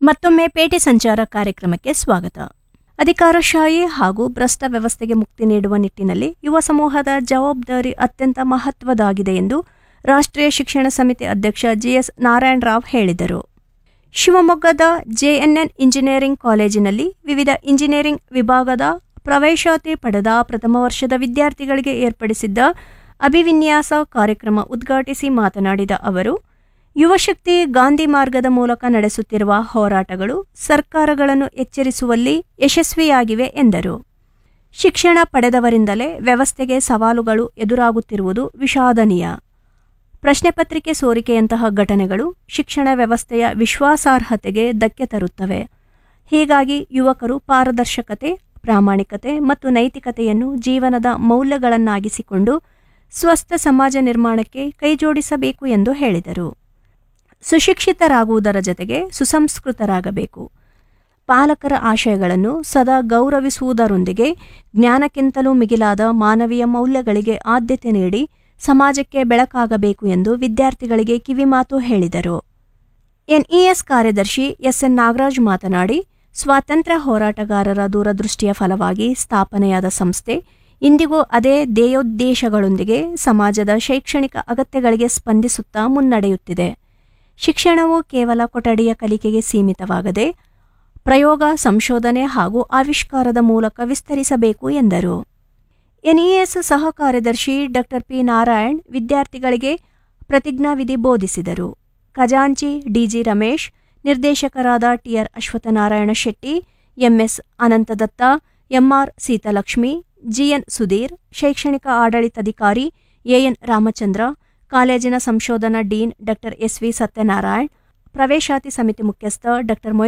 ಮತ್ತೊಮ್ಮೆ ಪೇಟೆ ಸಂಚಾರ ಕಾರ್ಯಕ್ರಮಕ್ಕೆ ಸ್ವಾಗತ ಅಧಿಕಾರಶಾಹಿ ಹಾಗೂ ಭ್ರಷ್ಟ ವ್ಯವಸ್ಥೆಗೆ ಮುಕ್ತಿ ನೀಡುವ ನಿಟ್ಟಿನಲ್ಲಿ ಯುವ ಸಮೂಹದ ಜವಾಬ್ದಾರಿ ಅತ್ಯಂತ ಮಹತ್ವದಾಗಿದೆ ಎಂದು ರಾಷ್ಟ್ರೀಯ ಶಿಕ್ಷಣ ಸಮಿತಿ ಅಧ್ಯಕ್ಷ ಜಿಎಸ್ ನಾರಾಯಣ ರಾವ್ ಹೇಳಿದರು ಶಿವಮೊಗ್ಗದ ಜೆಎನ್ಎನ್ ಇಂಜಿನಿಯರಿಂಗ್ ಕಾಲೇಜಿನಲ್ಲಿ ವಿವಿಧ ಇಂಜಿನಿಯರಿಂಗ್ ವಿಭಾಗದ ಪ್ರವೇಶಾತಿ ಪಡೆದ ಪ್ರಥಮ ವರ್ಷದ ವಿದ್ಯಾರ್ಥಿಗಳಿಗೆ ಏರ್ಪಡಿಸಿದ್ದ ಅಭಿವಿನ್ಯಾಸ ಕಾರ್ಯಕ್ರಮ ಉದ್ಘಾಟಿಸಿ ಮಾತನಾಡಿದ ಅವರು ಯುವಶಕ್ತಿ ಗಾಂಧಿ ಮಾರ್ಗದ ಮೂಲಕ ನಡೆಸುತ್ತಿರುವ ಹೋರಾಟಗಳು ಸರ್ಕಾರಗಳನ್ನು ಎಚ್ಚರಿಸುವಲ್ಲಿ ಯಶಸ್ವಿಯಾಗಿವೆ ಎಂದರು ಶಿಕ್ಷಣ ಪಡೆದವರಿಂದಲೇ ವ್ಯವಸ್ಥೆಗೆ ಸವಾಲುಗಳು ಎದುರಾಗುತ್ತಿರುವುದು ವಿಷಾದನೀಯ ಪ್ರಶ್ನೆ ಪತ್ರಿಕೆ ಸೋರಿಕೆಯಂತಹ ಘಟನೆಗಳು ಶಿಕ್ಷಣ ವ್ಯವಸ್ಥೆಯ ವಿಶ್ವಾಸಾರ್ಹತೆಗೆ ಧಕ್ಕೆ ತರುತ್ತವೆ ಹೀಗಾಗಿ ಯುವಕರು ಪಾರದರ್ಶಕತೆ ಪ್ರಾಮಾಣಿಕತೆ ಮತ್ತು ನೈತಿಕತೆಯನ್ನು ಜೀವನದ ಮೌಲ್ಯಗಳನ್ನಾಗಿಸಿಕೊಂಡು ಸ್ವಸ್ಥ ಸಮಾಜ ನಿರ್ಮಾಣಕ್ಕೆ ಕೈಜೋಡಿಸಬೇಕು ಎಂದು ಹೇಳಿದರು ಸುಶಿಕ್ಷಿತರಾಗುವುದರ ಜೊತೆಗೆ ಸುಸಂಸ್ಕೃತರಾಗಬೇಕು ಪಾಲಕರ ಆಶಯಗಳನ್ನು ಸದಾ ಗೌರವಿಸುವುದರೊಂದಿಗೆ ಜ್ಞಾನಕ್ಕಿಂತಲೂ ಮಿಗಿಲಾದ ಮಾನವೀಯ ಮೌಲ್ಯಗಳಿಗೆ ಆದ್ಯತೆ ನೀಡಿ ಸಮಾಜಕ್ಕೆ ಬೆಳಕಾಗಬೇಕು ಎಂದು ವಿದ್ಯಾರ್ಥಿಗಳಿಗೆ ಕಿವಿಮಾತು ಹೇಳಿದರು ಎನ್ಇಎಸ್ ಕಾರ್ಯದರ್ಶಿ ಎಸ್ಎನ್ ನಾಗರಾಜ್ ಮಾತನಾಡಿ ಸ್ವಾತಂತ್ರ್ಯ ಹೋರಾಟಗಾರರ ದೂರದೃಷ್ಟಿಯ ಫಲವಾಗಿ ಸ್ಥಾಪನೆಯಾದ ಸಂಸ್ಥೆ ಇಂದಿಗೂ ಅದೇ ಧ್ಯೇಯೋದ್ದೇಶಗಳೊಂದಿಗೆ ಸಮಾಜದ ಶೈಕ್ಷಣಿಕ ಅಗತ್ಯಗಳಿಗೆ ಸ್ಪಂದಿಸುತ್ತಾ ಮುನ್ನಡೆಯುತ್ತಿದೆ ಶಿಕ್ಷಣವು ಕೇವಲ ಕೊಠಡಿಯ ಕಲಿಕೆಗೆ ಸೀಮಿತವಾಗದೆ ಪ್ರಯೋಗ ಸಂಶೋಧನೆ ಹಾಗೂ ಆವಿಷ್ಕಾರದ ಮೂಲಕ ವಿಸ್ತರಿಸಬೇಕು ಎಂದರು ಎನ್ಇಎಸ್ ಸಹ ಕಾರ್ಯದರ್ಶಿ ಡಾಕ್ಟರ್ ಪಿ ನಾರಾಯಣ್ ವಿದ್ಯಾರ್ಥಿಗಳಿಗೆ ಪ್ರತಿಜ್ಞಾವಿಧಿ ಬೋಧಿಸಿದರು ಖಜಾಂಚಿ ಡಿಜಿ ರಮೇಶ್ ನಿರ್ದೇಶಕರಾದ T R Ashwathanarayana Shetty M S Anantadatta M R Sitalakshmi G N Sudhir ಶೈಕ್ಷಣಿಕ ಆಡಳಿತಾಧಿಕಾರಿ ಎಎನ್ ರಾಮಚಂದ್ರ ಕಾಲೇಜಿನ ಸಂಶೋಧನಾ ಡೀನ್ ಡಾಕ್ಟರ್ ಎಸ್ವಿ ಸತ್ಯನಾರಾಯಣ್ ಪ್ರವೇಶಾತಿ ಸಮಿತಿ ಮುಖ್ಯಸ್ಥ ಡಾಕ್ಟರ್